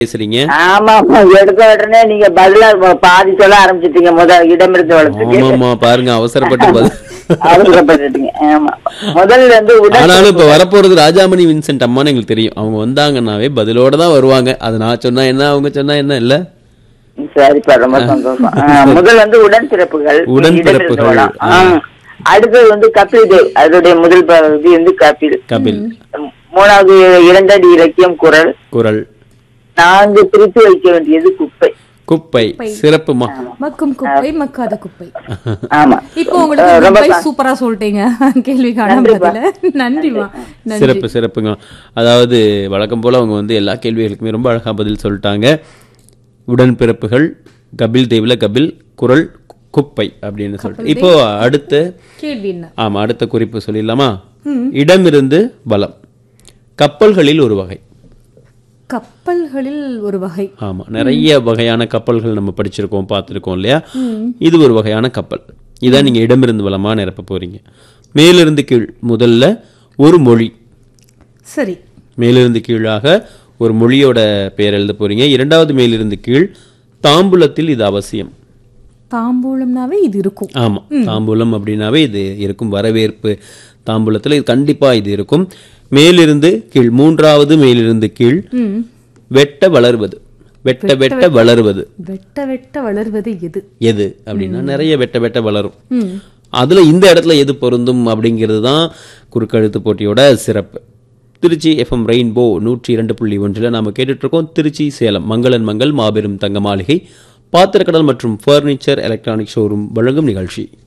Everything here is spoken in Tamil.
பேசுறீங்க ஆமா ஆமா எடுத்த உடனே நீங்க பதிலா ப- பாதி சொல்ல ஆரம்பிச்சிட்டீங்க முதல் இடமிருந்து வளர்த்துக்கு ஆமாமா பாருங்க அவசரப்பட்டு பதில் அவசரப்பட்டுட்டீங்க ஆமா முதல்ல வந்து உடல் ஆனாலும் இப்ப வரப்போறது ராஜாமணி வின்சென்ட் அம்மான்னு எங்களுக்கு தெரியும் அவங்க வந்தாங்கன்னாவே பதிலோட தான் வருவாங்க அது நான் சொன்னா என்ன அவங்க சொன்னா என்ன இல்ல சரிப்பா ரொம்ப சந்தோஷம் ஆ, முதல் வந்து உடன்பிறப்புகள் உடன்பிறப்புகள். இடமிருந்து வளம். ஆ. அடுத்தது வந்து கபில் தேவ் அதோடைய முதல் பகுதி வந்து கபில் கபில் மூணாவது இரண்டடி இலக்கியம் குரல் குரல் நான்கு பிரித்து வைக்க வேண்டியது குப்பை குப்பை சிறப்புமா மக்கும் குப்பை மக்காத குப்பை ஆமா இப்போ உங்களுக்கு குப்பை சூப்பரா சொல்லிட்டீங்க கேள்விக்கான பதில நன்றிமா நன்றி சிறப்பு சிறப்புங்க அதாவது வழக்கம் போல அவங்க வந்து எல்லா கேள்விகளுக்குமே ரொம்ப அழகா பதில் சொல்லிட்டாங்க உடன்பிறப்புகள் கபில் தேவ்ல கபில் குரல் குப்பை அப்படின்னு சொல்லிட்டு இப்போ அடுத்த கேள்வி என்ன ஆமா அடுத்த குறிப்பு சொல்லிடலாமா இடமிருந்து பலம் கப்பல்களில் ஒரு வகை கப்பல்களில் ஒரு வகை ஆமா நிறைய வகையான கப்பல்கள் நம்ம படிச்சிருக்கோம் பார்த்துருக்கோம் இல்லையா இது ஒரு வகையான கப்பல் இதான் நீங்க இடமிருந்து பலமா நிரப்ப போறீங்க மேலிருந்து கீழ் முதல்ல ஒரு மொழி சரி மேலிருந்து கீழாக ஒரு மொழியோட பெயர் எழுத போறீங்க இரண்டாவது மேலிருந்து கீழ் தாம்பூலத்தில் இது அவசியம் தாம்பூலம்னாவே இது இருக்கும் ஆமா தாம்பூலம் அப்படின்னாவே இது இருக்கும் வரவேற்பு தாம்பூலத்துல இது கண்டிப்பா இது இருக்கும் மேலிருந்து கீழ் மூன்றாவது மேலிருந்து கீழ் ம். வெட்ட வளர்வது வெட்ட வெட்ட வளருவது வெட்ட வெட்ட வளர்வது எது எது அப்படின்னா நிறைய வெட்ட வெட்ட வளரும் ம். அதுல இந்த இடத்துல எது பொருந்தும் அப்படிங்கிறது தான் குறுக்கெழுத்து போட்டியோட சிறப்பு திருச்சி எஃப்எம் ரெயின்போ நூற்றி இரண்டு புள்ளி ஒன்றில் நாம கேட்டுட்டு இருக்கோம் திருச்சி சேலம் மங்களன் மங்கள் மாபெரும் தங்க மாளிகை பாத்திரக்கடல் மற்றும் ஃபர்னிச்சர் எலக்ட்ரானிக் ஷோரூம் வழங்கும் நிகழ்ச்சி